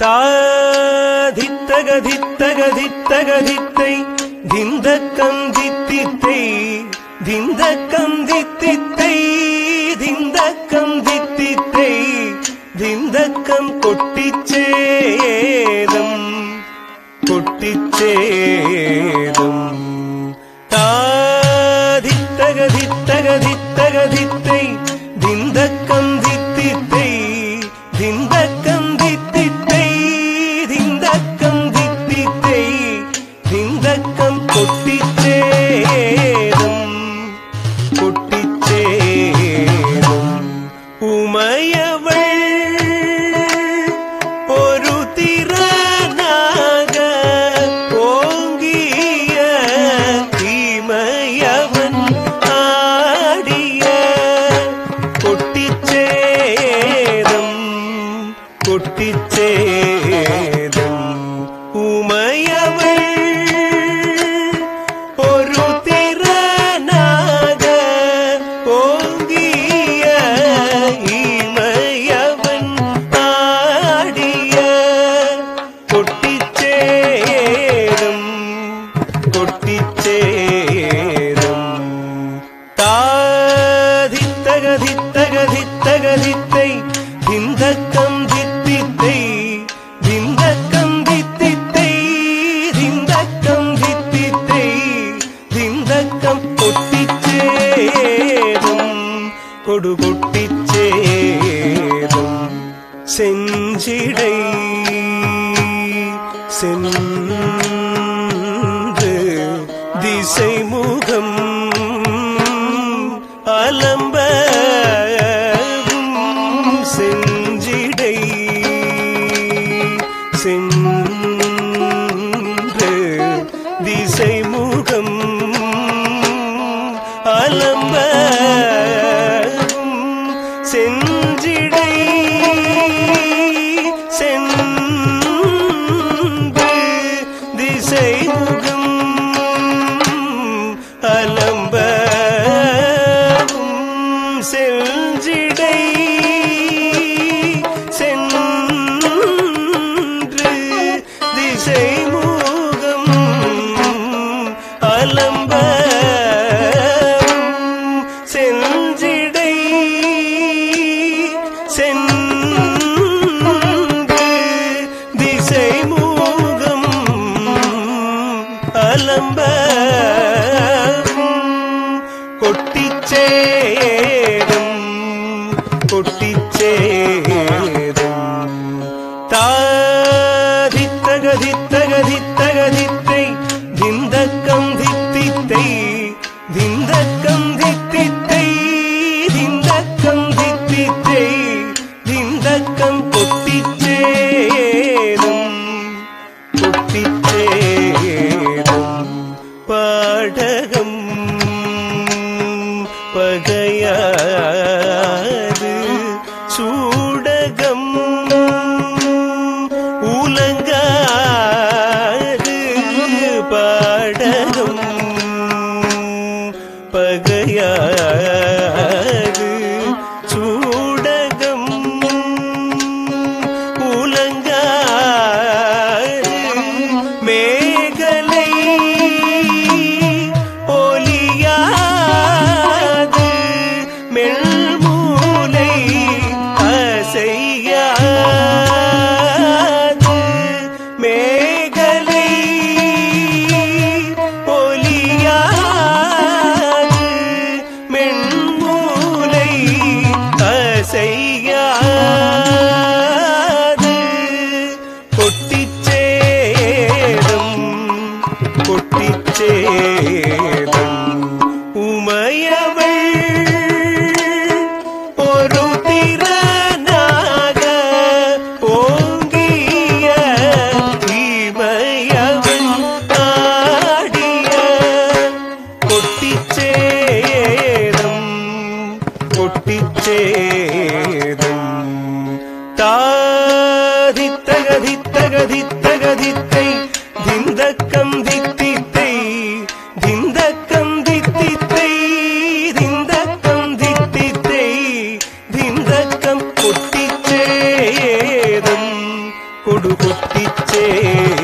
தாதித்தகதித்தகதித்தகதித்தை திந்தக்கம் தித்தித்தை திந்தக்கம் தித்தித்தை திந்தக்கம் தித்தித்தை திந்தக்கம் கொட்டிச்சேதம் கொட்டிச்சேதம் தாதித்தகதித்தகதித்தகதித்தை திந்தக்கம் தித்தித்தை திந்தக்கம் தித்தித்தை திந்தக்கம் தித்தித்தை திந்தக்கம் கொட்டிச்சேதம் கொட்டிச்சேதம் உமையவள் ஒரு திறனாக ஓங்கிய தீமையவன் ஆடிய கொட்டிச்சேதம் கொட்டிச்சேதம் உமையவள் ஒரு திறனாக ஓங்கிய இமையவன் ஆடிய கொட்டிச்சேரும் கொட்டிச்சேரும் தாதித்தகதித்தகதித்தகதித்தை திந்தக்கம் தித்தித்தை திந்தக்கம் தித்தித்தை திந்தக்கம் தித்தித்தை திந்தக்கம் கொட்டிச்சேரும் கொடு கொட்டிச்சேரும் செஞ்சிடை சென்று திசை முகம் அலம்ப செஞ்சிடை சென்று திசை முகம் அலம்ப செஞ்சிடை சென்று திசை முகம் அலம்ப செஞ்சிடை சென்று திசை முகம் அலம்ப செஞ்சிடை சென்று திசை முகம் அலம்ப கொட்டிச்சேரும் கொட்டிச்சேரும் தாதித்தகதித்தகதித்தகதித்தை திந்தக்கம் தித்தித்தை திந்தக்கம் தித்தித்தை திந்தக்கம் தித்தித்தை திந்தக்கம் கொட்டிச்சேரும் கொட்டிச்சேரும் பாடகம் பகையாது சூடகம் உலங்காது பாடகம் பகையாது சூடகம் உலங்காது மேகலை ஒலியாது மெல்மூலை அசையாது மேகலை ஒலியாது மென்மூலை அசையாது கொட்டிச்சேரும் கொட்டிச்சேரும் உமையவள் ஒரு திறனாக ஓங்கிய இமையவள் ஆடிய கொட்டிச்சேரும் கொட்டிச்சேரும் தாதித்தகதித்தகதித்தகதித்தை திந்தக்கம் தித்தித்தை திந்தக்கம் தித்தித்தை திந்தக்கம் தித்தித்தை திந்தக்கம் கொட்டிச்சேதம் കൊടുകുത്തിച്ചേ